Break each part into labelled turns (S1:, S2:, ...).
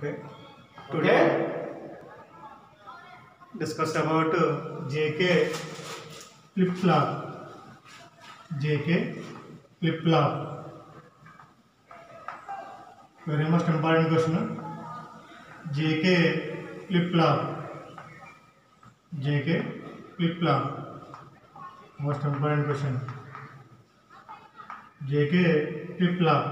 S1: Okay. Today, discuss about uh, JK flip flop. JK flip flop. Very most important question. JK flip flop. JK flip flop. Most important question. JK flip flop.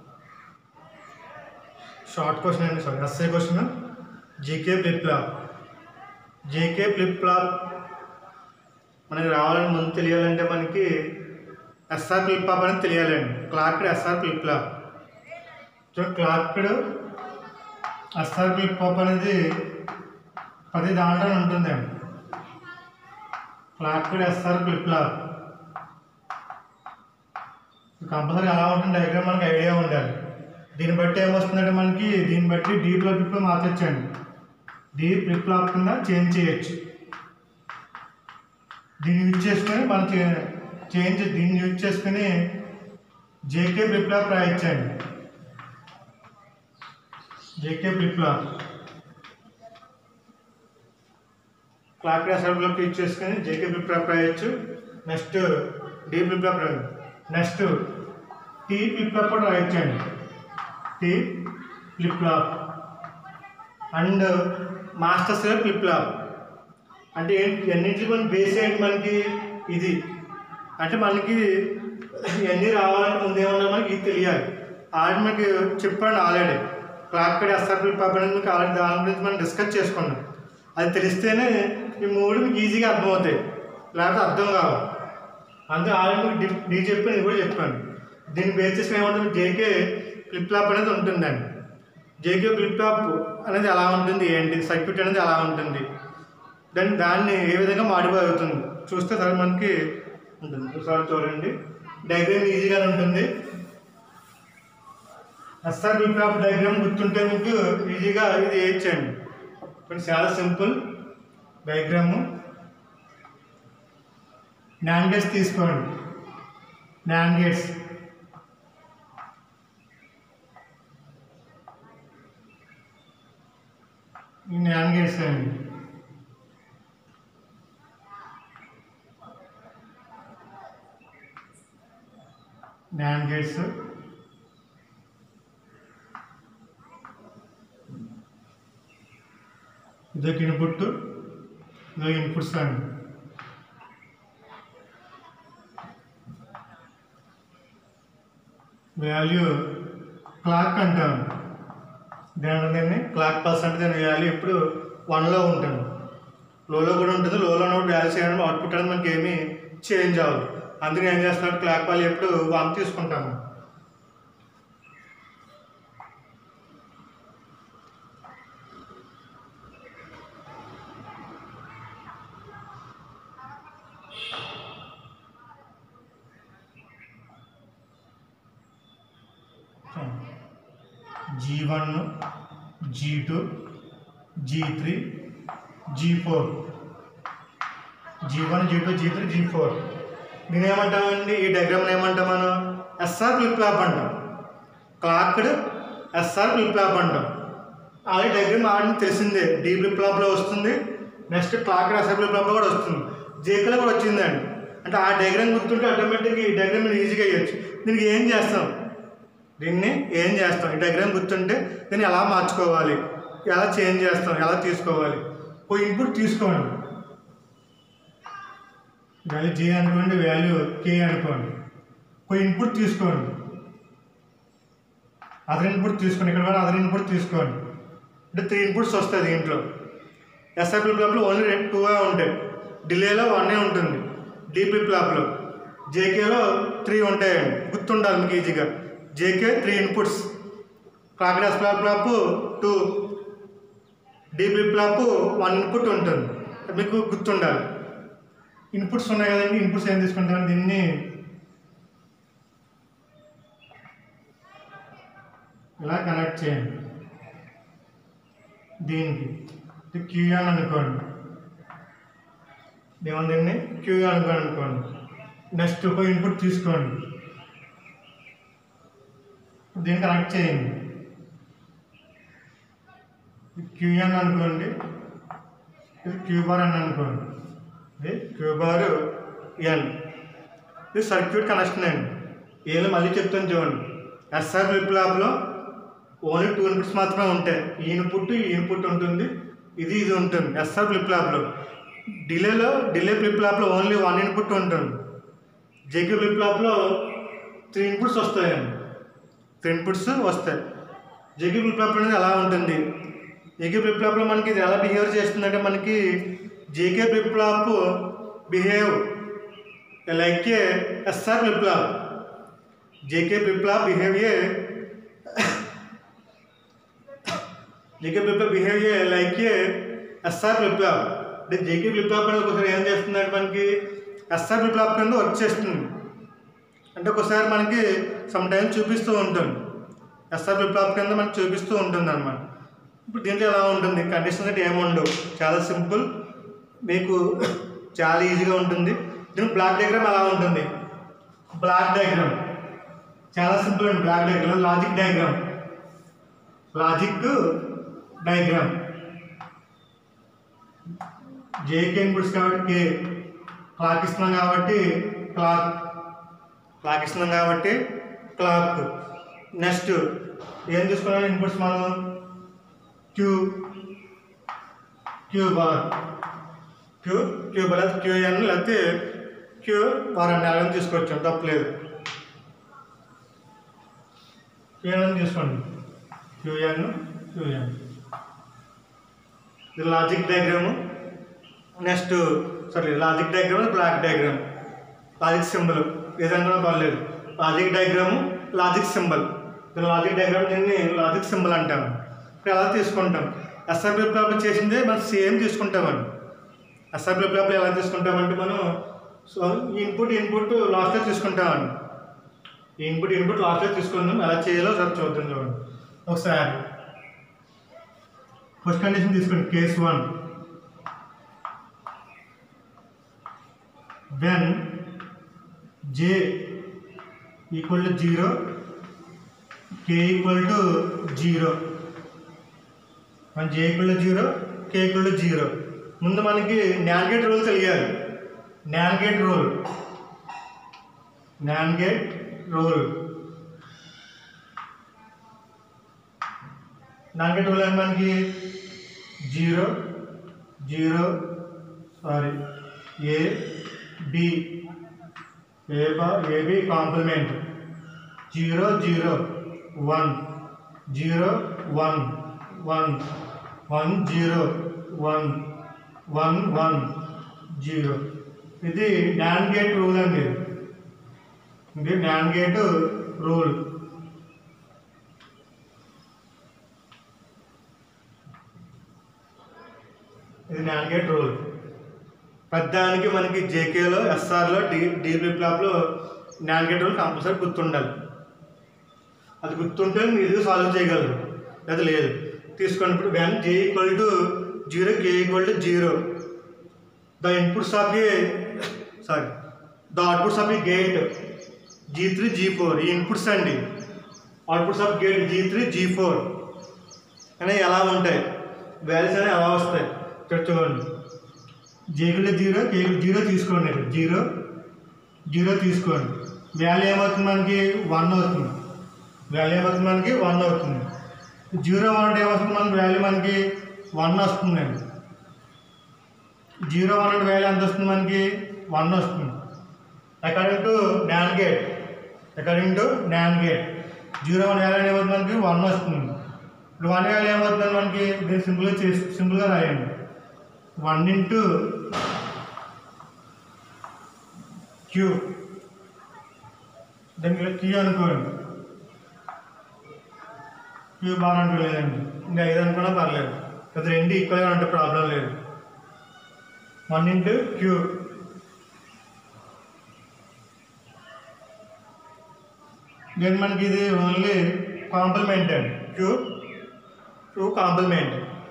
S1: Short question అండి sorry SA question JK flip flop JK flip flop మనకి రావాలని ముందు తెలియాలంటే మనకి SR flip flop అనేది తెలియాలండి clocked SR flip flop so clocked SR flip flop అనేది పది దాంట్లో ఉంటుందండి clocked SR flip flop compulsory ఎలా ఉంటుంది డయాగ్రామ్ మనకి ఐడియా ఉండాలి దీన్ని బట్టి ఏమొస్తుందంటే మనకి దీన్ని బట్టి డీప్ ఫ్లిప్ ఫ్లాప్ మార్చొచ్చండి డీప్ ఫ్లిప్ ఫ్లాప్ కింద చేంజ్ చేయొచ్చు దీన్ని యూజ్ చేసుకొని మనం చేంజ్ దీన్ని యూజ్ చేసుకొని జేకే ఫ్లిప్ ఫ్లాప్ రాయొచ్చండి JK flip flop clock assembly flip use చేసుకొని జేకే ఫ్లిప్ ఫ్లాప్ రాయొచ్చు నెక్స్ట్ డీ ఫ్లిప్ ఫ్లాప్ రాయొచ్చు నెక్స్ట్ టీ ఫ్లిప్ ఫ్లాప్ కూడా రాయొచ్చండి T flip flop and master slave flip flop అంటే ఏంటి అన్నింటికి మనకి బేస్ ఏంటి మనకి ఇది అంటే మనకి ఇవన్నీ రావాలంటే ముందు ఏమన్నా మనకి ఇది తెలియాలి ఆల్రెడీ మనకి చెప్పాను already clocked SR flip flop అనేది మీకు ఆల్రెడీ దాని గురించి మనం డిస్కస్ చేసుకున్నాం అది తెలిస్తేనే ఈ మూడు మీకు ఈజీగా అర్థమవుతాయి లేకపోతే అర్థం కావు అందుకే ఆల్రెడీ మీకు డి డీ చెప్పి నేను కూడా చెప్పాను దీన్ని బేస్ చేసుకుని ఏమంటుంది జేకే ఫ్లిప్ ఫ్లాప్ అనేది ఉంటుందండి జేకే ఫ్లిప్ ఫ్లాప్ అనేది ఎలా ఉంటుంది ఏంటి సర్క్యూట్ అనేది ఎలా ఉంటుంది దాన్ని దాన్ని ఏ విధంగా మాడిఫై అవుతుంది చూస్తే సరే మనకి ఉంటుంది ఒకసారి చూడండి డయాగ్రామ్ ఈజీగానే ఉంటుంది ఎస్ఆర్ ఫ్లిప్ ఫ్లాప్ డయాగ్రామ్ గుర్తుంటే మీకు ఈజీగా ఇది వేయచ్చండి ఇప్పుడు చాలా సింపుల్ డయాగ్రాము నాన్ గేట్స్ తీసుకోండి నాన్ గేట్స్ ఈ నాన్ గేట్స్ అండి నాన్ గేట్స్ ఇదొక ఇన్పుట్ ఇదొక ఇన్పుట్స్ అండి వాల్యూ క్లాక్ అంటాం దాని దాన్ని క్లాక్ పల్స్ అంటే దాని వాల్యూ ఇప్పుడు వన్లో ఉంటుంది లోలో కూడా ఉంటుంది లోలో ఉన్నప్పుడు వాల్యూ చేయడం అవుట్పుట్ అనేది మనకి ఏమీ చేంజ్ అవ్వదు అందుకని ఏం చేస్తున్నాడు క్లాక్ వాల్యూ ఎప్పుడు వన్ తీసుకుంటాము G one G two G three G four G one G two G three G four దీని ఏమంటామండి ఈ డయాగ్రామ్ ఏమంటాం మనం ఎస్ఆర్ ఫ్లిప్ ఫ్లాప్ అంటాం క్లాక్డ్ ఎస్ఆర్ ఫ్లిప్ ఫ్లాప్ అంటాం ఆల్రెడీ డయాగ్రామ్ ఆల్రెడీ తెలిసిందే డీ ఫ్లిప్ ఫ్లాప్లో వస్తుంది నెక్స్ట్ క్లాక్డ్ ఎస్ఆర్ ఫ్లిప్ ఫ్లాప్లో కూడా వస్తుంది జేకేలో కూడా వచ్చిందండి అంటే ఆ డయాగ్రామ్ గుర్తుంటే ఆటోమేటిక్గా ఈ డయాగ్రామ్ మీరు ఈజీగా వేయచ్చు దీనికి ఏం చేస్తాం దీన్ని ఏం చేస్తాం ఈ డయాగ్రామ్ గుర్తుంటే దీన్ని ఎలా మార్చుకోవాలి ఎలా చేంజ్ చేస్తాం ఎలా తీసుకోవాలి ఓ ఇన్పుట్ తీసుకోండి వాల్యూ జే అనుకోండి వాల్యూ కే అనుకోండి ఒక ఇన్పుట్ తీసుకోండి అదర్ ఇన్పుట్ తీసుకోండి ఇక్కడ కూడా అదర్ ఇన్పుట్ తీసుకోండి అంటే త్రీ ఇన్పుట్స్ వస్తాయి దీంట్లో ఎస్ఐ ఫ్లిప్ ఫ్లాప్లో ఓన్లీ రెండు టూగా ఉంటాయి డిలేలో వన్నే ఉంటుంది డీ ఫ్లిప్ ఫ్లాప్లో జేకేలో త్రీ ఉంటాయండి గుర్తుండాలి మీకు ఈజీగా JK three inputs clocked S flop flop two D flip flop one input ఉంటుంది మీకు గుర్తుండాలి ఇన్పుట్స్ ఉన్నాయి కదండి ఇన్పుట్స్ ఏం తీసుకుంటాం దీన్ని ఇలా కనెక్ట్ చేయండి దీనికి ఇది క్యూఆన్ అనుకోండి ఏమన్నా దీన్ని క్యూఆన్ అనుకోండి అనుకోండి నెక్స్ట్ ఒక ఇన్పుట్ తీసుకోండి దీన్ని కనెక్ట్ చేయండి క్యూఎన్ అనుకోండి ఇది క్యూ బార్ అని అనుకోండి ఇది క్యూ బార్ ఎన్ ఇది సర్క్యూట్ కనెక్షన్ అండి ఏదో మళ్ళీ చెప్తాను చూడండి ఎస్ఆర్ ఫ్లిప్ ఫ్లాప్లో ఓన్లీ టూ ఇన్పుట్స్ మాత్రమే ఉంటాయి ఈ ఇన్పుట్ ఈ ఇన్పుట్ ఉంటుంది ఇది ఇది ఉంటుంది ఎస్ఆర్ ఫ్లిప్ ఫ్లాప్లో డిలేలో డిలే ఫ్లిప్ ఫ్లాప్లో ఓన్లీ వన్ ఇన్పుట్ ఉంటుంది జేకే ఫ్లిప్ ఫ్లాప్లో త్రీ ఇన్పుట్స్ వస్తాయండి త్రీ ఇన్పుట్స్ వస్తాయి జేకే ఫ్లిప్ ఫ్లాప్ అనేది ఎలా ఉంటుంది జేకే ఫ్లిప్ ఫ్లాప్లో మనకి ఇది ఎలా బిహేవ్ చేస్తుందంటే మనకి JK flip flop behave like a SR flip flop JK flip flop behave a JK flip flop behave a like a SR flip flop అంటే జేకే ఫ్లిప్ ఫ్లాప్ అనేది ఒకసారి ఏం చేస్తుందంటే మనకి ఎస్ఆర్ ఫ్లిప్ ఫ్లాప్ కింద work చేస్తుంది అంటే ఒకసారి మనకి సమ్ టైం చూపిస్తూ ఉంటుంది ఎస్ఆర్ ఫ్లిప్ ఫ్లాప్ కింద మనకి చూపిస్తూ ఉంటుంది అనమాట ఇప్పుడు దీంట్లో ఎలా ఉంటుంది కండిషన్స్ అంటే ఏముండవు చాలా సింపుల్ మీకు చాలా ఈజీగా ఉంటుంది దీని బ్లాక్ డయాగ్రామ్ ఎలా ఉంటుంది బ్లాక్ డయాగ్రామ్ చాలా సింపుల్ అండి block diagram logic diagram logic diagram JK inputs కాబట్టి కే క్లాక్ ఇస్తున్నాం కాబట్టి క్లాక్ క్లాక్ ఇస్తున్నాం కాబట్టి క్లాక్ నెక్స్ట్ ఏం తీసుకున్నాం ఇన్పుట్స్ మనం Q Q bar Q Q bar లేకపోతే క్యూ ఎన్ లేకపోతే క్యూ బార్ అని అలాగే తీసుకోవచ్చు తప్పలేదు క్యూ ఎన్ తీసుకోండి క్యూ ఎన్ క్యూ ఎన్ ఇది logic diagram next sorry logic diagram block diagram logic symbol ఏదైనా పర్లేదు logic diagram logic symbol logic diagram దీన్ని లాజిక్ సింబల్ అంటాము ఇప్పుడు ఎలా తీసుకుంటాం ఎస్ఆర్పి ప్రాబ్లం చేసిందే మనం సేమ్ తీసుకుంటామండి ఎస్ఆర్పి ప్రాబ్లం ఎలా తీసుకుంటామంటే మనం సో ఇన్పుట్ ఇన్పుట్ లాస్ట్లో తీసుకుంటామండి ఈ ఇన్పుట్ ఇన్పుట్ లాస్ట్లో తీసుకుందాం ఎలా చేయాలో ఒకసారి చూద్దాం చూడండి ఒకసారి ఫస్ట్ కండిషన్ తీసుకోండి case one when J equal to zero K equal to zero మన J equal to zero K equal to zero ముందు మనకి నాన్గేట్ రూల్ తెలియాలి NAND gate rule NAND gate rule NAND gate rule అంటే మనకి zero zero sorry A B A bar AB complement zero zero one zero one one one zero one one one zero ఇది NAND gate rule అండి ఇది NAND gate rule ఇది NAND gate rule పెద్దానికి మనకి జేకేలో ఎస్ఆర్లో డి డి ఫ్లిప్లాప్లో NAND gate rule compulsory గుర్తుండాలి అది గుర్తుంటే మీరు ఇది సాల్వ్ చేయగలరు అది లేదు తీసుకోండి ఇప్పుడు when J equal to zero K equal to zero the inputs of a sorry the outputs of a gate G three G four ఈ ఇన్పుట్స్ అండి outputs of gate G three G four అనేవి ఎలా ఉంటాయి values అనేవి ఎలా వస్తాయి ఇక్కడ చూడండి జేకులో జీరో కేకు జీరో తీసుకోండి ఇక్కడ జీరో జీరో తీసుకోండి వాల్యూ ఏమవుతుంది మనకి వన్ అవుతుంది వాల్యూ ఏమవుతుంది మనకి వన్ అవుతుంది జీరో వన్ అంటే ఏమవుతుంది మనకి వాల్యూ మనకి వన్ వస్తుందండి జీరో వన్ అంటే వాల్యూ ఎంత వస్తుంది మనకి వన్ వస్తుంది according to NAND gate according to NAND gate zero one value ఏమవుతుంది మనకి వన్ వస్తుంది ఇప్పుడు వన్ వాల్యూ ఏమవుతుంది మనకి దీన్ని సింపుల్గా చేసి సింపుల్గా రాయండి వన్ ఇంటూ క్యూ దానికి క్యూ అనుకోండి క్యూ బాగా అంటూ లేదండి ఇంకా ఐదు అనుకున్నా పర్లేదు అది రెండు ఈక్వల్గా ఉంటే ప్రాబ్లం లేదు వన్ ఇంటూ క్యూ దెన్ మనకి ఇది ఓన్లీ కాంప్లిమెంట్ అండి Q Q complement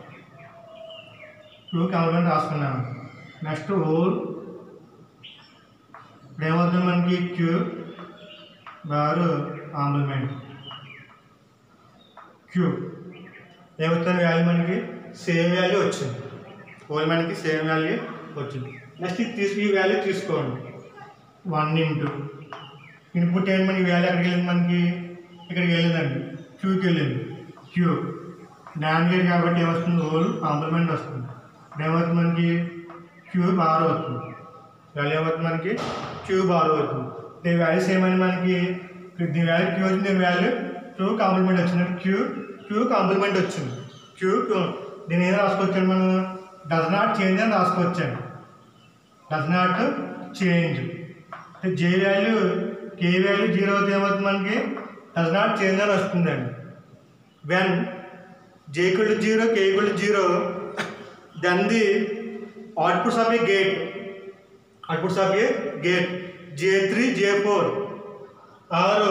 S1: Q complement రాసుకున్నాను నెక్స్ట్ హోల్ ఇప్పుడు ఏమవుతుంది మనకి క్యూ బారు కాంప్లిమెంట్ క్యూ ఏమవుతుంది వాల్యూ మనకి సేమ్ వాల్యూ వచ్చింది ఓన్లీ మనకి సేమ్ వాల్యూ వచ్చింది నెక్స్ట్ ఇది తీసు ఈ వాల్యూ తీసుకోండి వన్ ఇంటూ ఇన్పుట్ ఏంటి మనకి వాల్యూ ఎక్కడికి వెళ్ళింది మనకి ఇక్కడికి వెళ్ళిందండి క్యూకి వెళ్ళింది క్యూ నాన్ గేట్ కాబట్టి ఏమొస్తుంది హోల్ కాంప్లిమెంట్ వస్తుంది ఇప్పుడు ఏమవుతుంది మనకి క్యూ బార్ అవుతుంది వాల్యూ ఏమవుతుంది మనకి క్యూ బార్ అవుతుంది దీని వాల్యూస్ ఏమైనా మనకి దీని వాల్యూ క్యూ వచ్చింది దీని వాల్యూ క్యూ కాంప్లిమెంట్ వచ్చింది క్యూ క్యూ కాంప్లిమెంట్ వచ్చింది క్యూ దీని ఏం రాసుకోవచ్చండి మనం డస్ నాట్ చేంజ్ అని రాసుకోవచ్చండి does not change J value K value zero అవుతుంది ఏమవుతుంది మనకి డస్ నాట్ చేంజ్ అని వస్తుందండి when J equal to zero K equal to zero then the outputs of a gate outputs of a gate J three J four ఆరు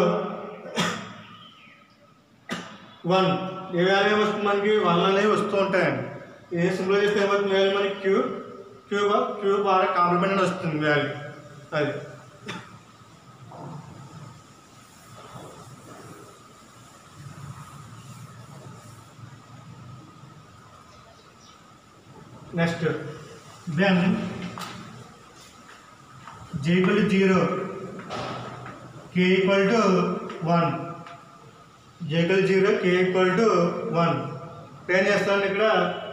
S1: one a value వస్తుంది మనకి one అనేవి వస్తూ ఉంటాయండి ఏ సింపుల్ చేస్తే ఏమవుతుంది వాల్యూ మనకి క్యూ క్యూ క్యూ బాగా కాంప్లిమెంట్ అని వస్తుంది వాల్యూ అది next then J equal to zero K equal to one J equal zero K equal to one ఏం చేస్తాను ఇక్కడ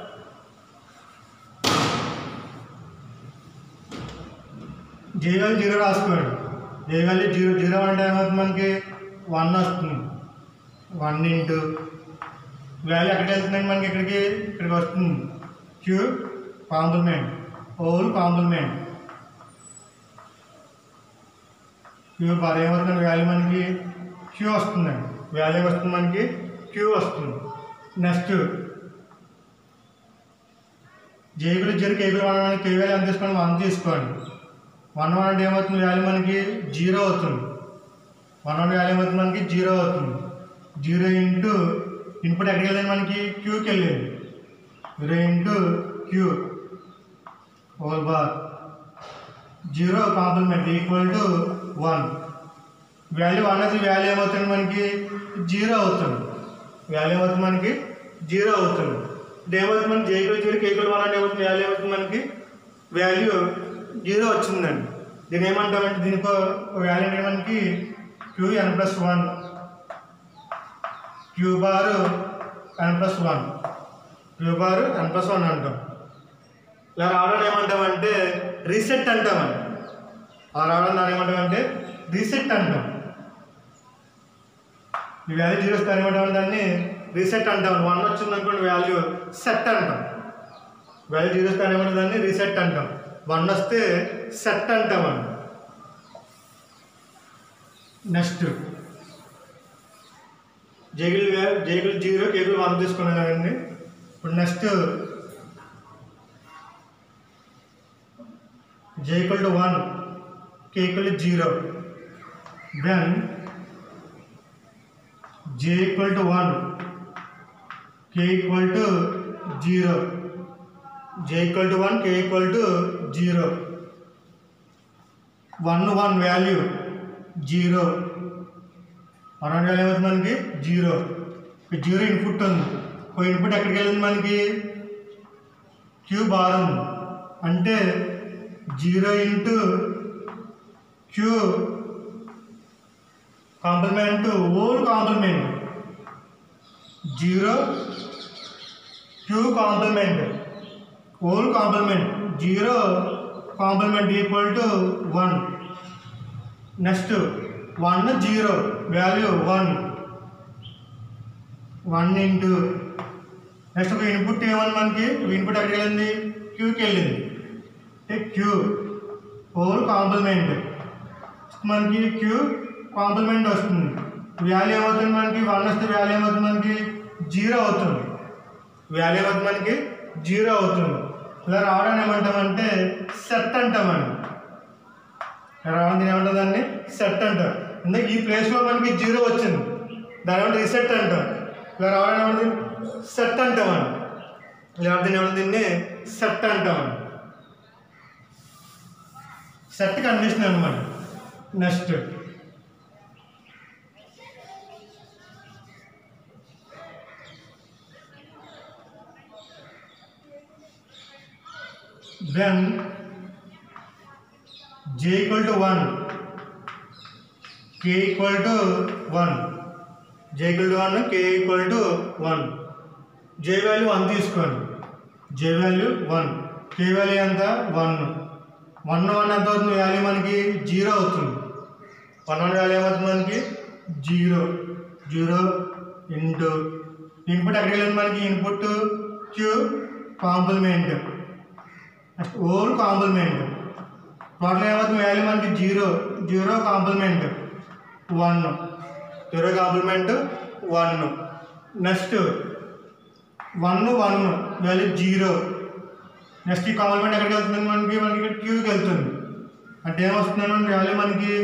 S1: జే వాల్యూ జీరో రాసుకోండి జే వాల్యూ జీరో జీరో అంటే ఏమవుతుంది మనకి వన్ వస్తుంది వన్ ఇంటూ వాల్యూ ఎక్కడికి వెళ్తుందండి మనకి ఇక్కడికి ఇక్కడికి వస్తుంది Q complement whole complement Q bar ఏమవుతుంది వాల్యూ మనకి క్యూ వస్తుందండి వాల్యూ వస్తుంది మనకి క్యూ వస్తుంది నెక్స్ట్ జేబులు జరి కేబుల్ వన్ మనకి కే వాల్యూ ఎంత తీసుకోండి వన్ తీసుకోండి వన్ వన్ అంటే ఏమవుతుంది వాల్యూ మనకి జీరో అవుతుంది వన్ వన్ వాల్యూ ఏమవుతుంది మనకి జీరో అవుతుంది జీరో ఇంటూ ఇన్పుట్ ఎక్కడికి వెళ్ళింది మనకి క్యూకి వెళ్ళింది zero into Q whole bar zero complement equal to one value one అది వాల్యూ ఏమవుతుంది మనకి జీరో అవుతుంది వాల్యూ ఏమవుతుంది మనకి జీరో అవుతుంది అంటే ఏమవుతుంది మనకి జేకులు జీరో కేకులు వన్ అంటే ఏమవుతుంది వాల్యూ ఏమవుతుంది మనకి వాల్యూ జీరో వచ్చిందండి దీని ఏమంటామంటే దీనికి వాల్యూ అంటే మనకి Q N plus one Q bar N plus one Q bar N plus one అంటాం ఇలా రావడం ఏమంటామంటే రీసెట్ అంటామండి అలా రావడం దాని ఏమంటామంటే రీసెట్ అంటాం ఈ వాల్యూ జీరో వస్తే ఏమంటాం దాన్ని రీసెట్ అంటాం వన్ వచ్చింది అనుకోండి వాల్యూ సెట్ అంటాం వాల్యూ జీరో వస్తే ఏమంటాం దాన్ని రీసెట్ అంటాం వన్ వస్తే సెట్ అంటామండి నెక్స్ట్ జేగులు జేగులు జీరో కేబుల్ వన్ తీసుకున్నాం కదండి ఇప్పుడు next j equal to 1 k equal to 0 then j equal to 1 k equal to 0 j equal to 1 k equal to 0 1 1 value 0 one one value ఏమవుతుంది మనకి జీరో జీరో ఇన్పుట్ ఉంది ఒక ఇన్పుట్ ఎక్కడికి వెళ్ళింది మనకి క్యూ బార్ ఉంది అంటే zero into Q complement whole complement zero Q complement whole complement zero complement equal to one next one zero value one one into next ఒక ఇన్పుట్ ఏమన్నా మనకి ఇన్పుట్ ఎక్కడికి వెళ్ళింది క్యూకి వెళ్ళింది అంటే క్యూ హోల్ కాంప్లిమెంట్ మనకి క్యూ కాంప్లిమెంట్ వస్తుంది వాల్యూ ఏమవుతుంది మనకి వన్ వస్తే వాల్యూ ఏమవుతుంది మనకి జీరో అవుతుంది వాల్యూ ఏమవుతుంది మనకి జీరో అవుతుంది ఇలా రావడం ఏమంటామంటే సెట్ అంటామండి ఇలా రావడం దీని ఏమంటాం దాన్ని సెట్ అంటాం ఇందాక ఈ ప్లేస్లో మనకి జీరో వచ్చింది దాని ఏమంటే రిసెట్ అంటాం ఇలా రావడం ఏమంటుంది సెట్ అంటామండి ఇలా దీన్ని ఏమంటుంది దీన్ని సెట్ అంటామండి సెట్ కండిషన్ అనమాట next then J equal to one K equal to one J equal to one K equal to one J value one తీసుకోండి J value one K value ఎంత వన్ వన్ వన్ ఎంత అవుతుంది value మనకి zero అవుతుంది one one value ఏమవుతుంది మనకి zero zero into input ఎక్కడికి వెళ్ళింది మనకి input Q complement next whole complement total ఏమవుతుంది వాల్యూ మనకి zero zero complement one zero complement one next one one value zero next ఈ కాంప్లిమెంట్ ఎక్కడికి వెళ్తుంది మనకి మనకి క్యూకి వెళ్తుంది అంటే ఏమొస్తుంది మనకి వాల్యూ మనకి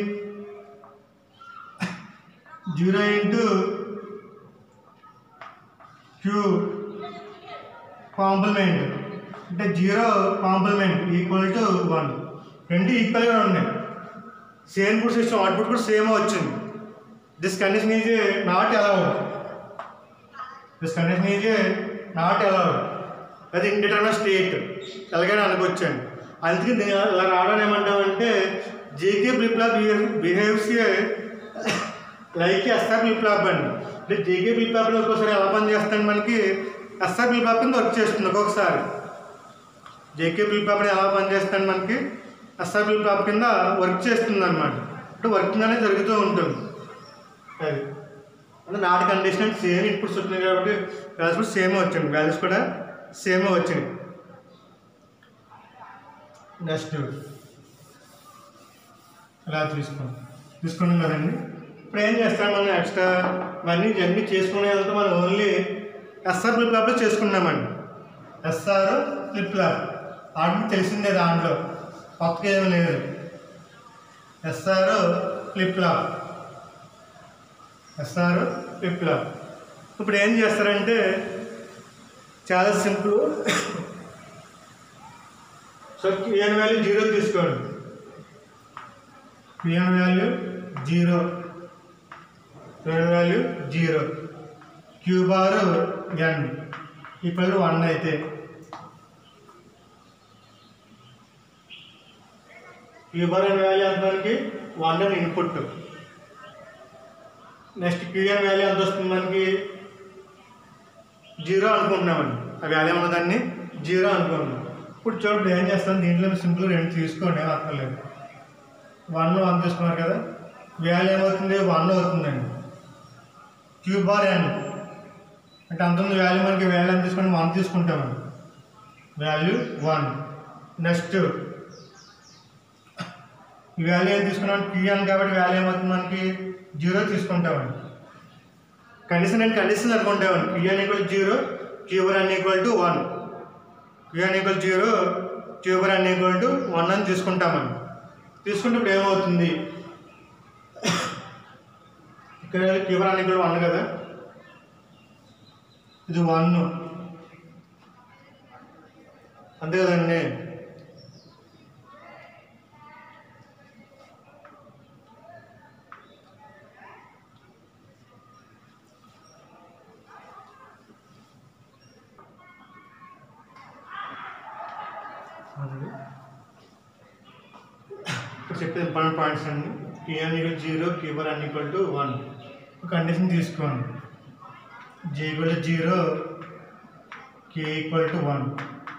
S1: జీరో ఇంటూ క్యూ కాంప్లిమెంట్ అంటే zero complement equal to one రెండు ఈక్వల్గా ఉన్నాయి సేమ్ ఫుడ్ సిస్టమ్ అవుట్పుట్ కూడా సేమ్ వచ్చింది this condition is not allowed this condition is not allowed అది ఇండిటర్మినెట్ స్టేట్ ఎలాగైనా అనుకోవచ్చండి అందుకే దీని ఇలా రావడం ఏమంటామంటే JK flip flop behaves like SR flip flop అండి అంటే జేకే ఫ్లిప్ ఫ్లాప్లో ఒక్కోసారి ఎలా పని చేస్తాడు మనకి ఎస్ఆర్ ఫ్లిప్ ఫ్లాప్ కింద వర్క్ చేస్తుంది ఒక్కొక్కసారి జేకే ఫ్లిప్ ఫ్లాప్ ఎలా పని చేస్తాడు మనకి ఎస్ఆర్ ఫ్లిప్ ఫ్లాప్ కింద వర్క్ చేస్తుంది అనమాట అంటే వర్కింగ్ అనేది జరుగుతూ ఉంటుంది అది అంటే నాటి కండిషన్ సేమ్ ఇన్పుట్స్ వచ్చినాయి కాబట్టి వాల్యూస్ కూడా సేమ్ వచ్చింది వాల్యూస్ కూడా సేమ్ వచ్చింది నెక్స్ట్ ఇలా తీసుకోండి తీసుకున్నాం కదండి ఇప్పుడు ఏం చేస్తాం మనం ఎక్స్ట్రా ఇవన్నీ ఇవన్నీ చేసుకునే వెళ్తే మనం ఓన్లీ ఎస్ఆర్ ఫ్లిప్ ఫ్లాప్లో చేసుకున్నామండి ఎస్ఆర్ ఫ్లిప్ ఫ్లాప్ ఆడికి తెలిసిందే దాంట్లో కొత్తగా ఏమీ లేదు SR flip flop SR flip flop ఇప్పుడు ఏం చేస్తారంటే చాలా simple so PN value zero తీసుకోండి PN value zero PN value zero Q bar N equal to one అయితే క్యూ బార్ ఎన్ వాల్యూ ఎంత మనకి వన్ అని ఇన్పుట్ నెక్స్ట్ క్యూఎన్ వాల్యూ ఎంత వస్తుంది మనకి జీరో అనుకుంటున్నామండి ఆ వాల్యూ ఉన్నదాన్ని జీరో అనుకుంటున్నాం ఇప్పుడు చూడండి ఏం చేస్తాం దీంట్లో సింపుల్ రెండు తీసుకోండి ఏం అక్కర్లేదు వన్ వన్ తీసుకున్నారు కదా వాల్యూ ఏమవుతుంది వన్ అవుతుందండి క్యూ బార్ ఎన్ అంటే అంత ఉంది వాల్యూ మనకి వాల్యూ ఎంత తీసుకొని వన్ తీసుకుంటామండి వాల్యూ వన్ నెక్స్ట్ ఈ వాల్యూ ఏం తీసుకున్నాం క్యూఎన్ కాబట్టి వాల్యూ ఏమవుతుంది మనకి జీరో తీసుకుంటామండి కండిషన్ అండ్ కండిషన్ అనుకుంటామండి QN equal zero Q bar N equal to one QN equal zero Q bar N equal to one అని తీసుకుంటామండి తీసుకుంటే ఇప్పుడు ఏమవుతుంది ఇక్కడ క్యూబర్ అన్ ఈక్వల్ వన్ కదా ఇది వన్ అంతే కదండి ఇప్పుడు చెప్పే ఇంపార్టెంట్ పాయింట్స్ అండి KN equal zero Q bar N equal to one condition తీసుకోండి J equal to zero K equal to one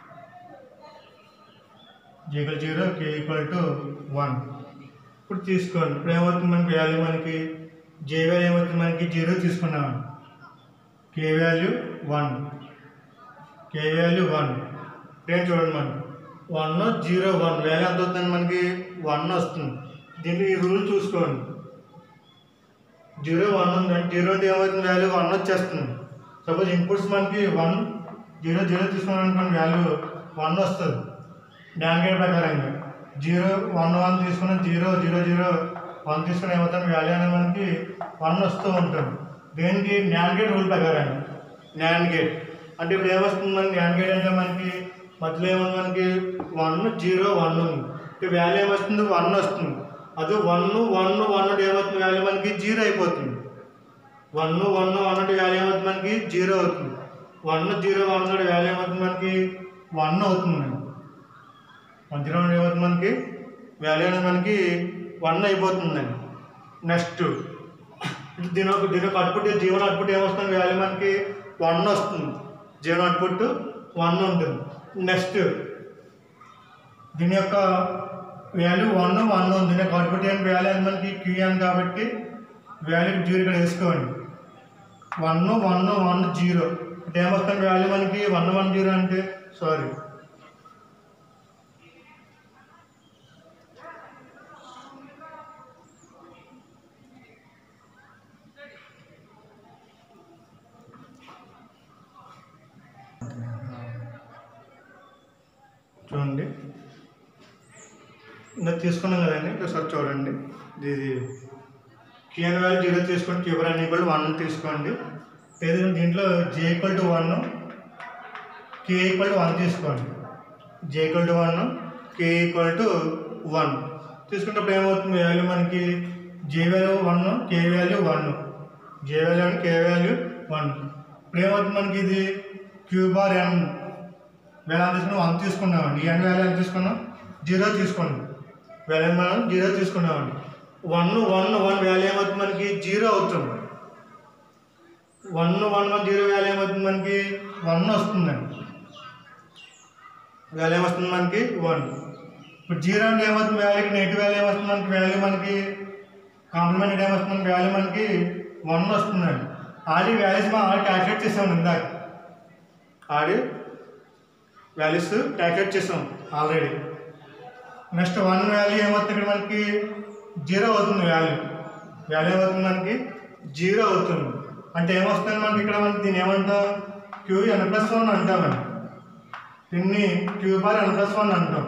S1: J equal zero K equal to one ఇప్పుడు తీసుకోండి ఇప్పుడు ఏమవుతుంది మనకి వాల్యూ మనకి జే వాల్యూ ఏమవుతుంది మనకి జీరో తీసుకున్నాం K value one K value one ఇప్పుడేం చూడండి మనకి వన్ జీరో వన్ వాల్యూ ఎంత అవుతుంది మనకి వన్ వస్తుంది దీంట్లో ఈ రూల్ చూసుకోండి జీరో వన్ ఉందంటే జీరో అంటే ఏమవుతుంది వాల్యూ వన్ వచ్చేస్తుంది సపోజ్ ఇన్పుట్స్ మనకి వన్ జీరో జీరో తీసుకున్నాం అనుకోండి వాల్యూ వన్ వస్తుంది డాంగేట్ ప్రకారంగా జీరో వన్ వన్ తీసుకున్న జీరో జీరో జీరో వన్ తీసుకుని ఏమవుతుంది వాల్యూ అనేది మనకి వన్ వస్తూ ఉంటుంది దేనికి న్యాన్ గేట్ రూల్ ప్రకారంగా న్యాన్ గేట్ అంటే ఇప్పుడు ఏమొస్తుంది మనకి న్యాన్ గేట్ అంటే మనకి మధ్యలో ఏముంది మనకి వన్ జీరో వన్ ఉంది అంటే వాల్యూ ఏమొస్తుంది వన్ వస్తుంది అది వన్ వన్ వన్ అంటే ఏమవుతుంది వాల్యూ మనకి జీరో అయిపోతుంది వన్ వన్ వన్ అంటే వాల్యూ ఏమవుతుంది మనకి జీరో అవుతుంది వన్ జీరో వన్ అంటే వాల్యూ ఏమవుతుంది మనకి వన్ అవుతుంది వన్ జీరో వన్ ఏమవుతుంది మనకి వాల్యూ అనేది మనకి వన్ అయిపోతుందండి నెక్స్ట్ దీని ఒక దీని యొక్క అవుట్పుట్ జీవన అవుట్పుట్ ఏమొస్తుంది వాల్యూ మనకి వన్ వస్తుంది జీవన అవుట్పుట్ వన్ ఉంటుంది నెక్స్ట్ దీని యొక్క వాల్యూ వన్ వన్ ఉంది దీని యొక్క అవుట్పుట్ ఏం వాల్యూ అని మనకి క్యూఎన్ కాబట్టి వాల్యూ జీరో ఇక్కడ వేసుకోండి వన్ వన్ వన్ జీరో అంటే ఏమొస్తుంది వాల్యూ మనకి వన్ వన్ జీరో అంటే సారీ చూడండి ఇందులో తీసుకున్నాం కదండి ఒకసారి చూడండి ఇది క్యూఎన్ వాల్యూ జీరో తీసుకోండి క్యూబర్ అని ఈక్వల్ వన్ తీసుకోండి లేదు దీంట్లో J equal to one K equal to one తీసుకోండి J equal to one K equal to one తీసుకున్నప్పుడు ఏమవుతుంది వాల్యూ మనకి J value one K value one J value and K value one ఇప్పుడు ఏమవుతుంది మనకి ఇది క్యూ బార్ ఎన్ వేల తీసుకున్నాం వన్ తీసుకున్నామండి ఎన్ వాల్యూ ఎంత తీసుకున్నాం జీరో తీసుకోండి వాల్యూ మనం జీరో తీసుకున్నామండి వన్ వన్ వన్ వాల్యూ ఏమవుతుంది మనకి జీరో అవుతుంది one one one zero value ఏమవుతుంది మనకి వన్ వస్తుందండి వాల్యూ ఏమొస్తుంది మనకి వన్ ఇప్పుడు జీరో అంటే ఏమవుతుంది వాల్యూకి నెగిటివ్ వాల్యూ ఏమొస్తుంది మనకి వాల్యూ మనకి కాంప్లిమెంట్ ఏమొస్తుంది మనకి వాల్యూ మనకి వన్ వస్తుందండి ఆడి వాల్యూస్ మనం ఆడి క్యాల్కులేట్ చేసాం ఇందాక ఆడి వాల్యూస్ క్యాల్కులేట్ చేసాం ఆల్రెడీ నెక్స్ట్ వన్ వాల్యూ ఏమవుతుంది ఇక్కడ మనకి జీరో అవుతుంది వాల్యూ వాల్యూ ఏమవుతుంది మనకి జీరో అవుతుంది అంటే ఏమొస్తుంది మనకి ఇక్కడ మనకి దీన్ని ఏమంటాం క్యూ ఎన్ ప్లస్ వన్ అంటామండి దీన్ని Q bar N plus one అంటాం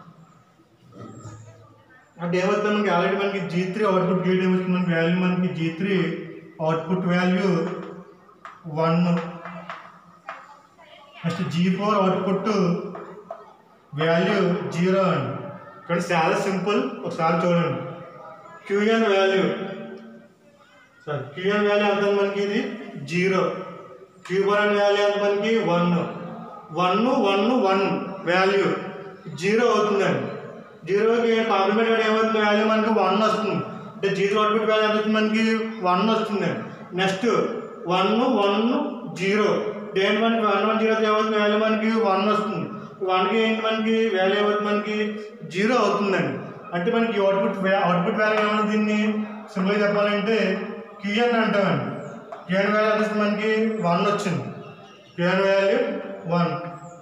S1: అంటే ఏమవుతుంది మనకి ఆల్రెడీ మనకి జీ త్రీ అవుట్పుట్ గేట్ ఏమవుతుంది మనకి వాల్యూ మనకి G three output value one next G four output value zero అండి ఇక్కడ చాలా సింపుల్ ఒకసారి చూడండి QN value sir QN value ఎంత ఉంది మనకి ఇది జీరో క్యూబర్ వాల్యూ ఎంత మనకి one one one one value zero అవుతుందండి జీరోకి కాంప్లిమెంట్ వాల్యూ ఏమవుతుంది వాల్యూ మనకి వన్ వస్తుంది అంటే జీరో అవుట్పుట్ వాల్యూ ఎంత వస్తుంది మనకి వన్ వస్తుందండి నెక్స్ట్ వన్ వన్ జీరో దేని మనకి వన్ వన్ జీరో ఏమవుతుంది వాల్యూ మనకి వన్ వస్తుంది వన్కి ఏంటి మనకి వాల్యూ ఏమవుతుంది మనకి జీరో అవుతుందండి అంటే మనకి అవుట్పుట్ అవుట్పుట్ వాల్యూ ఏమన్నా దీన్ని సింపుల్గా చెప్పాలంటే క్యూఎన్ అంటామండి క్యూఎన్ వాల్యూ అంటే మనకి వన్ వచ్చింది QN value one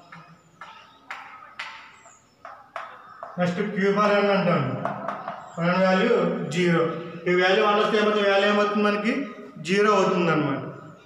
S1: next Q bar అని అంటాం వన్ వాల్యూ జీరో ఈ వాల్యూ వన్ వస్తే ఏమవుతుంది వాల్యూ ఏమవుతుంది మనకి జీరో అవుతుంది అనమాట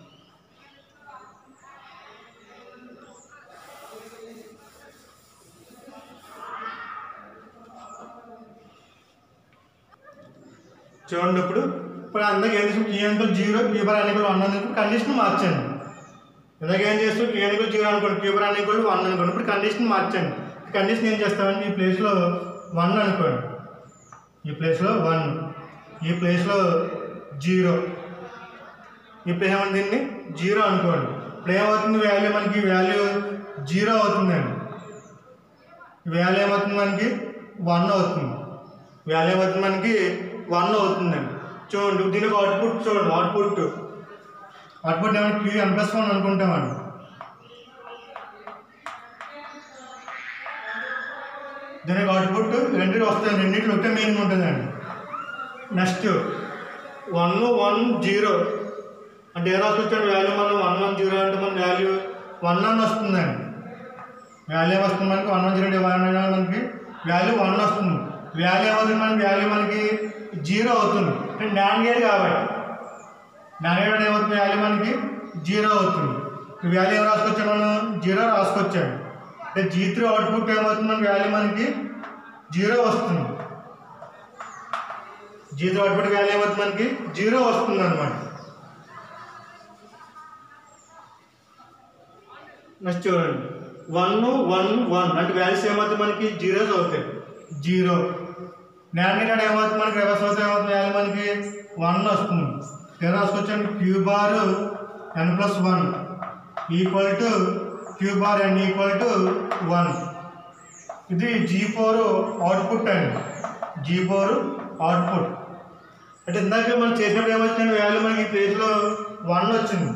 S1: చూడండి ఇప్పుడు ఇప్పుడు అందరికి ఏం చేస్తాం క్యూఎన్కల్ జీరో క్యూబర్ అనేకల్ వన్ అనుకుంటే కండిషన్ మార్చండి ఇందాక ఏం చేస్తాం క్యూఎన్కల్ జీరో అనుకోండి క్యూబర్ అనేకల్ వన్ అనుకోండి ఇప్పుడు కండిషన్ మార్చండి కండిషన్ ఏం చేస్తామంటే ఈ ప్లేస్లో వన్ అనుకోండి ఈ ప్లేస్లో వన్ ఈ ప్లేస్లో జీరో ఈ ప్లేస్ ఏమన్నా దీన్ని జీరో అనుకోండి ఇప్పుడు ఏమవుతుంది వాల్యూ మనకి వాల్యూ జీరో అవుతుందండి ఈ వాల్యూ ఏమవుతుంది మనకి వన్ అవుతుంది వాల్యూ ఏమవుతుంది మనకి వన్ అవుతుందండి చూడండి దీనికి అవుట్పుట్ చూడండి అవుట్పుట్ అవుట్పుట్ ఏమైనా క్యూ ఎన్ ప్లస్ వన్ అనుకుంటామండి దీనికి అవుట్పుట్ రెండింటి వస్తాయి రెండింటిలో ఒకటే మీనింగ్ ఉంటుందండి నెక్స్ట్ వన్ వన్ జీరో అంటే ఏ రాసుకొచ్చాడు వాల్యూ మనం వన్ వన్ జీరో అంటే మన వాల్యూ వన్ అని వస్తుందండి వాల్యూ వస్తుంది మనకి వన్ వన్ జీరో వన్ మనకి వాల్యూ వన్ వస్తుంది వాల్యూ ఏమవుతుంది మనకి వాల్యూ మనకి జీరో అవుతుంది అంటే నాన్ గేట్ కాబట్టి నాన్ గేట్ ఏమవుతుంది వాల్యూ మనకి జీరో అవుతుంది ఈ వాల్యూ ఏం రాసుకొచ్చాడు మనం జీరో రాసుకొచ్చాడు అంటే జీ త్రీ అవుట్పుట్ ఏమవుతుంది మనకి వాల్యూ మనకి జీరో వస్తుంది జీ త్రీ అవుట్పుట్ వాల్యూ ఏమవుతుంది మనకి జీరో వస్తుంది అనమాట నెక్స్ట్ చూడండి వన్ వన్ వన్ అంటే వాల్యూస్ ఏమవుతుంది మనకి జీరోస్ అవుతాయి జీరో నామినేటెడ్ ఏమవుతుంది మనకి రివర్స్ అవుతాయి ఏమవుతుంది వాల్యూ మనకి వన్ వస్తుంది ఏం రాసుకొచ్చాను Q bar N plus one equal to Q bar N equal to one ఇది జీ ఫోర్ అవుట్పుట్ అండి జీ ఫోర్ అవుట్పుట్ అంటే ఇందాక మనం చేసినప్పుడు ఏమొచ్చింది వాల్యూ మనకి ఈ ప్లేస్లో వన్ వచ్చింది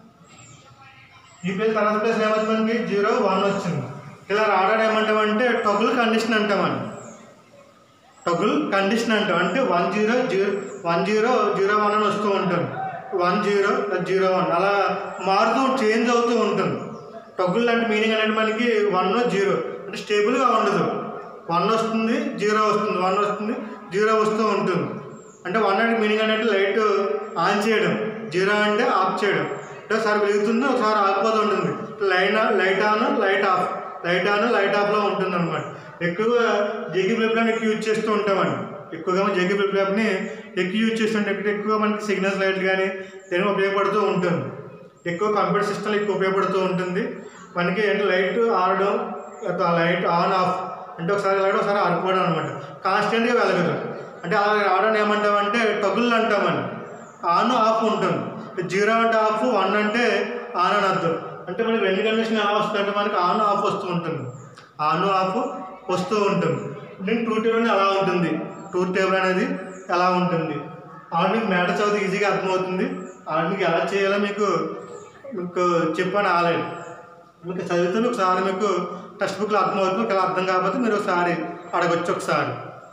S1: ఈ ప్లేస్ తర్వాత ప్లేస్ ఏమవుతుంది మనకి జీరో వన్ వచ్చింది ఇలా రావడం ఏమంటామంటే టొగుల్ కండిషన్ అంటామండి టొగుల్ కండిషన్ అంటాం అంటే one zero zero one zero zero one అని వస్తూ ఉంటుంది వన్ జీరో జీరో వన్ అలా మారుతూ చేంజ్ అవుతూ ఉంటుంది టొగుల్ అంటే మీనింగ్ అనేది మనకి వన్ జీరో అంటే స్టేబుల్గా ఉండదు వన్ వస్తుంది జీరో వస్తుంది వన్ వస్తుంది జీరో వస్తూ ఉంటుంది అంటే వన్ అంటే మీనింగ్ అనేది లైట్ ఆన్ చేయడం జీరో అంటే ఆఫ్ చేయడం అంటే ఒకసారి వెలుగుతుంది ఒకసారి ఆగిపోతూ ఉంటుంది light light on light off light on light ఆఫ్లో ఉంటుంది అనమాట ఎక్కువగా జేకి ఫ్లిప్లాప్ని ఎక్కువ యూజ్ చేస్తూ ఉంటామండి ఎక్కువగా మనం జేకి ఫ్లిప్లాప్ని ఎక్కువ యూజ్ చేస్తుంటే ఎక్కువ ఎక్కువ మనకి సిగ్నల్స్ లైట్ కానీ దేని ఉపయోగపడుతూ ఉంటుంది ఎక్కువ కంప్యూటర్ సిస్టమ్ ఎక్కువ ఉపయోగపడుతూ ఉంటుంది మనకి ఏంటి లైట్ ఆడడం లేదా లైట్ ఆన్ ఆఫ్ అంటే ఒకసారి లైట్ ఒకసారి ఆరిపోవడం అనమాట కాన్స్టెంట్గా వెలగదు అంటే అలా రావడం ఏమంటామంటే టగుల్ అంటామండి ఆన్ ఆఫ్ ఉంటుంది జీరో అంటే ఆఫ్ వన్ అంటే ఆన్ అని అర్థం అంటే మనకి రెండు కండిషన్ ఎలా వస్తుంది అంటే మనకి ఆన్ ఆఫ్ వస్తూ ఉంటుంది ఆన్ ఆఫ్ వస్తూ ఉంటుంది నేను టూ టేబుల్ ఎలా ఉంటుంది టూ టేబుల్ అనేది ఎలా ఉంటుంది ఆడ మీకు మ్యాటర్ చదివితే ఈజీగా అర్థమవుతుంది ఆడ మీకు ఎలా చేయాలో మీకు మీకు చెప్పాను ఆల్రెడీ మీకు చదివితే మీకు ఒకసారి మీకు టెక్స్ట్ బుక్లో అర్థమవుతుంది ఒకవేళ అర్థం కాకపోతే మీరు ఒకసారి అడగొచ్చు ఒకసారి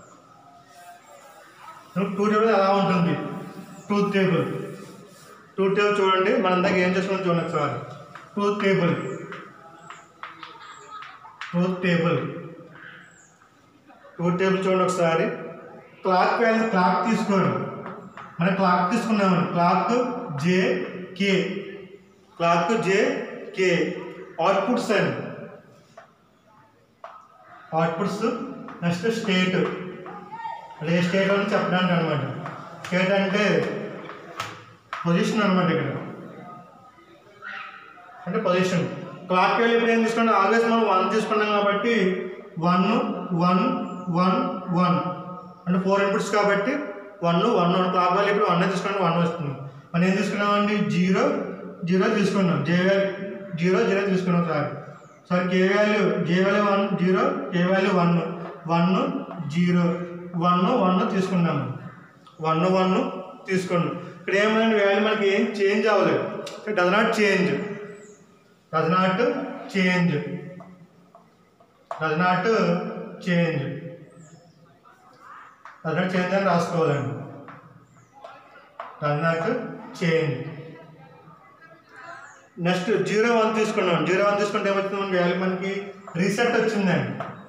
S1: టూ టేబుల్ ఎలా ఉంటుంది ట్రూత్ టేబుల్ ట్రూత్ టేబుల్ చూడండి మనం ఇందాక ఏం చేసుకున్నాం చూడండి ఒకసారి truth table truth table truth table చూడండి ఒకసారి క్లాక్ వాల్యూ క్లాక్ తీసుకోండి మనం క్లాక్ తీసుకున్నాము clock J K clock J K outputs అండి అవుట్పుట్స్ నెక్స్ట్ స్టేట్ అదే స్టేట్ అని చెప్పడానికి అనమాట స్టేట్ అంటే పొజిషన్ అనమాట ఇక్కడ అంటే పొజిషన్ క్లాక్ వాల్యూ ఇప్పుడు ఏం తీసుకున్నాం ఆల్వేస్ మనం వన్ తీసుకున్నాం కాబట్టి వన్ వన్ వన్ వన్ అంటే ఫోర్ ఇన్పుట్స్ కాబట్టి one one one clock value ఇప్పుడు వన్ తీసుకున్నాం వన్ వస్తుంది మనం ఏం తీసుకున్నామండి జీరో జీరో తీసుకున్నాం జే వాల్యూ జీరో జీరో తీసుకున్నాం sir sir K value J value one zero K value one one zero one one తీసుకున్నాము వన్ వన్ తీసుకున్నాం ఇక్కడ ఏమైనా వాల్యూ మనకి ఏం చేంజ్ అవ్వలేదు it does not change does not change does not change does not change అని రాసుకోవాలండి does not change next zero one తీసుకున్నాం జీరో వన్ తీసుకుంటే ఏమవుతుంది మనకి వాల్యూ మనకి రీసెట్ వచ్చిందండి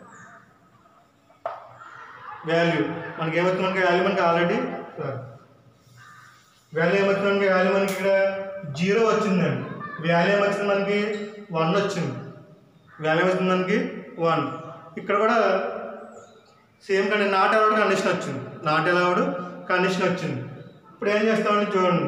S1: వాల్యూ మనకి ఏమవుతుంది మనకి వాల్యూ మనకి ఆల్రెడీ వాల్యూ ఏమవుతుంది మనకి వాల్యూ మనకి ఇక్కడ జీరో వచ్చిందండి వాల్యూ ఏమొచ్చింది మనకి వన్ వచ్చింది వాల్యూ ఏమవుతుంది మనకి వన్ ఇక్కడ కూడా సేమ్ కండి నాట్ అలౌడ్ కండిషన్ వచ్చింది నాట్ అలౌడ్ కండిషన్ వచ్చింది ఇప్పుడు ఏం చేస్తామండి చూడండి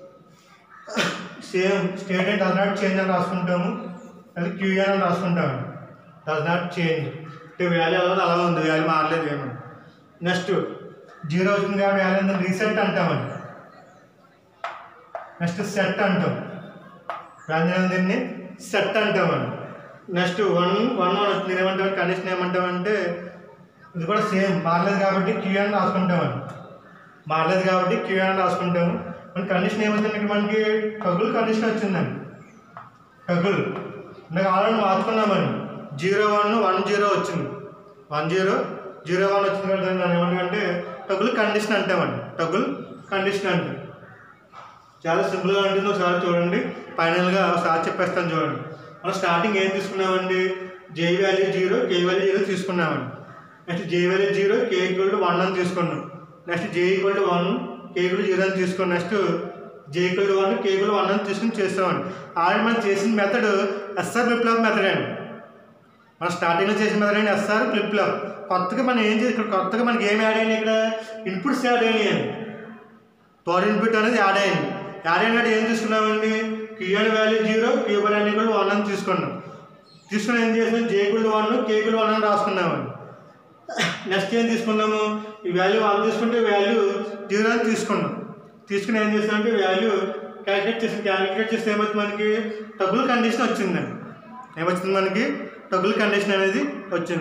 S1: same statement does not change అని రాసుకుంటాము అది క్యూఎన్ అని రాసుకుంటాము డస్ నాట్ చేంజ్ అంటే వాల్యూ అలా ఉంది, అలా ఉంది వాల్యూ మారలేదు ఏమో నెక్స్ట్ జీరో వచ్చింది కాబట్టి వాల్యూ ఏంటంటే రీసెట్ అంటామండి నెక్స్ట్ సెట్ అంటాం వాల్యూ దీన్ని సెట్ అంటామండి నెక్స్ట్ వన్ వన్ వన్ వచ్చింది ఏమంటాం కండిషన్ ఏమంటామంటే ఇది కూడా సేమ్ మారలేదు కాబట్టి క్యూఎన్ రాసుకుంటామండి మారలేదు కాబట్టి క్యూఎన్ రాసుకుంటాము మన కండిషన్ ఏమవుతుంది ఇక్కడ మనకి టగుల్ కండిషన్ వచ్చిందండి టగుల్ నాకు ఆల్రెడీ మార్చుకున్నామని జీరో వన్ వన్ జీరో వచ్చింది వన్ జీరో జీరో వన్ వచ్చింది కదా దాన్ని ఏమంటే టగుల్ కండిషన్ అంటామండి టగుల్ కండిషన్ అంటే చాలా సింపుల్గా ఉంటుంది ఒకసారి చూడండి ఫైనల్గా ఒకసారి చెప్పేస్తాను చూడండి మనం స్టార్టింగ్ ఏం తీసుకున్నామండి J value zero K value zero తీసుకున్నామండి next J value zero K equal to one అని తీసుకున్నాం next J equal to one K equal to zero అని తీసుకున్నాం next J equal to one K equal to one అని తీసుకుని చేస్తామండి already మనం చేసిన method SR flip flop method అండి మనం స్టార్టింగ్లో చేసిన మెథడ్ అండి ఎస్ఆర్ ఫ్లిప్ ఫ్లాప్ కొత్తగా మనం ఏం చేసి ఇక్కడ కొత్తగా మనకి ఏం యాడ్ అయినాయి ఇక్కడ ఇన్పుట్స్ యాడ్ అయినాయి అండి థర్డ్ ఇన్పుట్ అనేది యాడ్ అయింది యాడ్ అయినట్టు ఏం తీసుకున్నామండి క్యూఎన్ వాల్యూ జీరో క్యూబర్ అని కూడా వన్ అని తీసుకున్నాం తీసుకుని ఏం చేసాం జేకుల్ వన్ కేకుల్ వన్ అని రాసుకున్నామండి నెక్స్ట్ ఏం తీసుకున్నాము ఈ వాల్యూ వన్ తీసుకుంటే వాల్యూ జీరో అని తీసుకున్నాం తీసుకుని ఏం చేస్తామంటే వాల్యూ క్యాలిక్యులేట్ చేసి క్యాలిక్యులేట్ చేస్తే ఏమవుతుంది మనకి టబుల్ కండిషన్ వచ్చిందండి ఏమొచ్చింది మనకి టబుల్ కండిషన్ అనేది వచ్చింది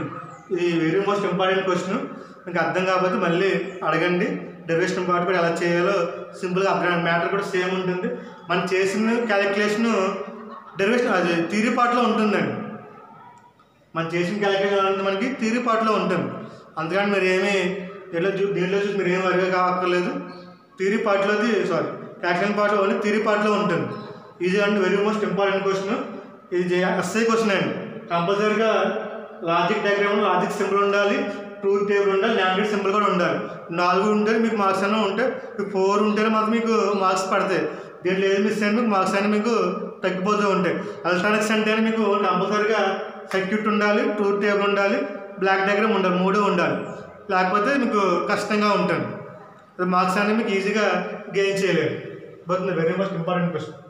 S1: ఇది వెరీ మోస్ట్ ఇంపార్టెంట్ క్వశ్చన్ మీకు అర్థం కాకపోతే మళ్ళీ అడగండి డెరివేషన్ పార్ట్ కూడా ఎలా చేయాలో సింపుల్గా అర్థం మ్యాటర్ కూడా సేమ్ ఉంటుంది మనం చేసిన క్యాలిక్యులేషన్ డెరివేషన్ అది థీరీ పార్ట్లో ఉంటుందండి మనం చేసిన క్యాలిక్యులేషన్ అనేది మనకి థీరీ పార్ట్లో ఉంటుంది అందుకని మీరు ఏమీ దీంట్లో చూ దీంట్లో చూసి మీరు ఏం వరిగా కావక్కర్లేదు థీరీ పార్ట్లోది సారీ క్యాల్కులేషన్ పార్ట్లో ఓన్లీ థీరీ పార్ట్లో ఉంటుంది ఇది అంటే వెరీ మోస్ట్ ఇంపార్టెంట్ క్వశ్చన్ ఇది ఎస్ఐ క్వశ్చన్ అండి కంపల్సరీగా లాజిక్ డయాగ్రామ్ లాజిక్ సింబల్ ఉండాలి ట్రూత్ టేబుల్ ఉండాలి ల్యాంగ్వేజ్ సింబల్ కూడా ఉండాలి నాలుగు ఉంటే మీకు మార్క్స్ అన్న ఉంటే మీకు ఫోర్ ఉంటేనే మాత్రం మీకు మార్క్స్ పడతాయి దీంట్లో ఏది మిస్ అయినా మీకు మార్క్స్ అనేవి మీకు తగ్గిపోతూ ఉంటాయి ఎలక్ట్రానిక్స్ అంటేనే మీకు కంపల్సరీగా సర్క్యూట్ ఉండాలి ట్రూత్ టేబుల్ ఉండాలి బ్లాక్ డయాగ్రామ్ ఉండాలి మూడు ఉండాలి లేకపోతే మీకు కష్టంగా ఉంటుంది మార్క్స్ అనేవి మీకు ఈజీగా గెయిన్ చేయలేరు but very must important question